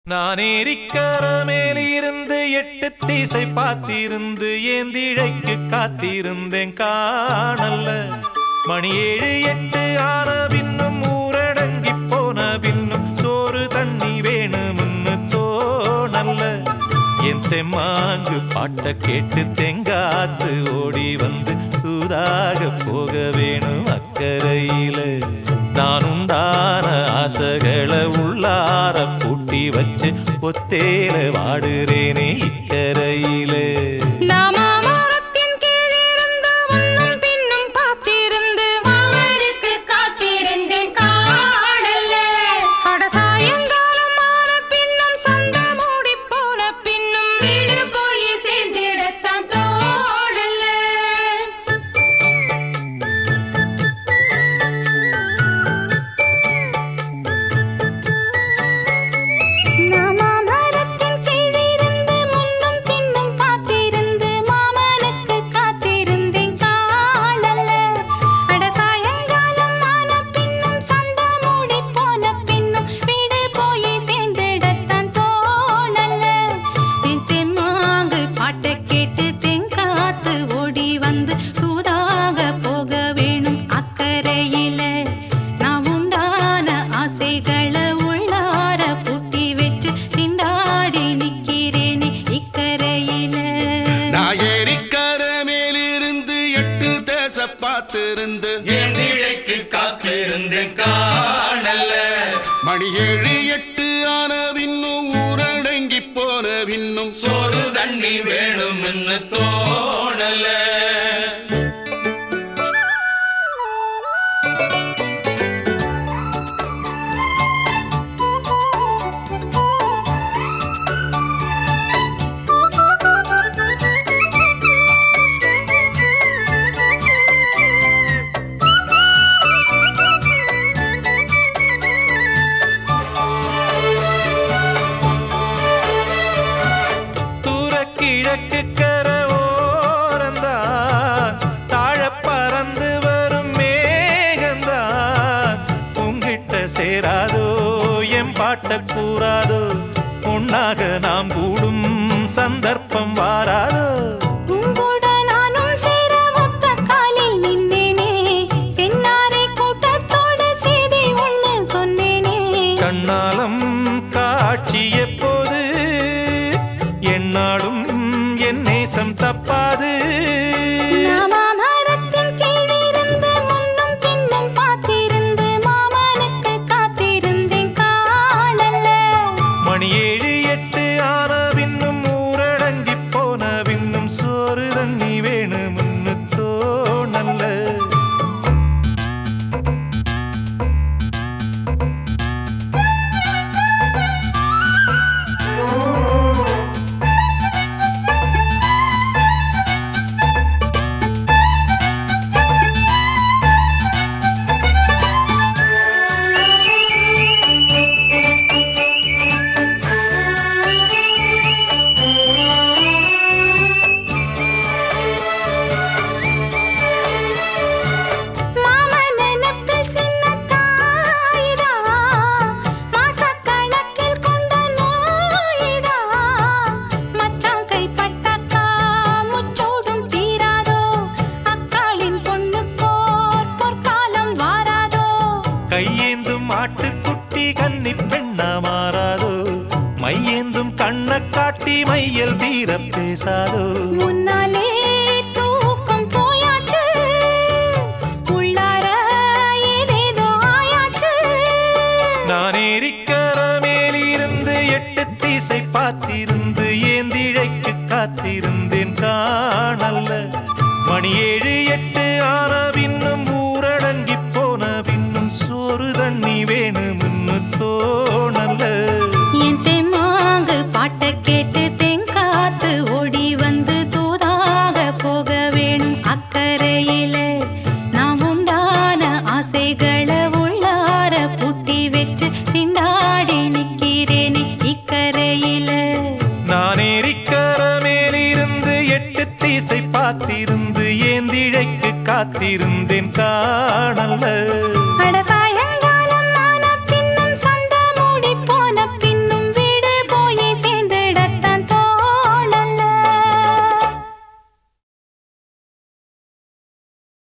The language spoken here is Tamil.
நான் ஏரிக்கர மேலிருந்து எட்டு தீசை பார்த்திருந்து ஏந்திழைக்கு காத்திருந்தேன் காணல்ல மணி ஏழு எட்டு ஆன பின்னும் ஊரடங்கி போன பின்னும் சோறு தண்ணி வேணும்னு தோணல்ல என் தெம்மாங்கு பாட்ட கேட்டு தெங்காத்து ஓடி வந்து சூதாக போக வேணும் அக்கறையில நான் உண்டான ஆசைகளை உள்ளார பூட்டி வச்சு ஒத்தேல வாடுறேனே இக்கரையிலே நாமாமரத்தின் கீழிருந்து முன்னும் பின்னும் பார்த்திருந்து மாமனுக்கு காத்திருந்தேன் காணல. அட சாயங்காலம் ஆன பின்னும் சண்டை மூடிப் போன பின்னும் வீடு போய் சேர்ந்திடத்தான் தோணல. நாமாமரத்தின் கீழிருந்து முன்னும் பின்னும் பார்த்திருந்து மாமனுக்கு காத்திருந்தேன் காணல. அட சாயங்காலம் ஆன பின்னும் சண்டை மூடிப் போன பின்னும் வீடு போய் சேர்ந்திடத்தான் தோணல. என் தெம்மாங்கு பாட்டைக் கேட்டு தெங்காத்து ஓடி வந்து சூதாக போக வேணும் அக்கறையில நான் உண்டான ஆசைகளை உள்ளார பூட்டி வச்சு திண்டாடி நிக்கிறேனே இக்கரையில நான் ஏரிக்கர மேலிருந்து எட்டு தேச பார்த்திருந்து என் நிழைக்கு காத்திருந்தேன் காணல மணி ஏழு எட்டு ஆன பின்னும் ஊரடங்கி போன பின்னும் சோறு தண்ணி வேணும்னு தோணல தூர கிழக்கு கர ஓரந்தான் தாழ பறந்து வரும் மேகந்தான் உங்கிட்ட சேராதோ என் பாட்ட கூறாதோ உன்னாக நாம் கூடும் சந்தர்ப்பம் வாராதோ உங்கூட நானும் சேர ஒத்த காலில் நின்னேனே சென்னாரை கூட்டத்தோட செய்தி ஒண்ணு சொன்னேனே கண்ணாலம் காட்சி எப்போது என்னாலும் என் நேசம் தப்பாது நாமாமரத்தின் கீழிருந்து முன்னும் பின்னும் பார்த்திருந்து மாமனுக்கு காத்திருந்தேன் காணல. மணி ஏழு எட்டு ஆன பின்னும் ஊரடங்கி போன பின்னும் சோறு தண்ணி வேணும்னு தோணல்ல மாமன் நினைப்பில் சின்ன தாயிதா, மாசக்கணக்கில் கொண்ட நோயிதா. மச்சான் கைப்பட்டாக்கா முச்சோடும் தீராதோ, அக்காளின் பொண்ணுக்கோர் பொற்காலம் வாராதோ. கையேந்தும் ஆட்டுக்குட்டி கன்னி பெண்ணா மாறாதோ மையேந்தும் கண்ண காட்டி மையல் தீர பேசாதோ முன்னாலே தூக்கம் போயாச்சு, உள்ளார ஏதேதோ ஆயாச்சு. நான் ஏரிக்கர மேலிருந்து எட்டு தீசை பார்த்திருந்து ஏந்திழைக்கு காத்திருந்தேன் காணல்ல மணி ஏழு எட்டு ஆன பின்னும் ஊரடங்கி போன பின்னும் சோறு தண்ணி வேணும்னு தோணல்ல என் தெம்மாங்கு பாட்டக் கேட்டு தெங்காத்து ஓடி வந்து தூதாக போக வேணும் அக்கறையில நாம் உண்டான ஆசைகளை உள்ளார பூட்டி வச்சு திண்டாடி நிக்கிறேனே இக்கரையில நான் ஏரிக்கர மேலிருந்து எட்டு தீசை பார்த்திருந்து ஏந்திழைக்கு காத்திருந்தேன் காணல்ல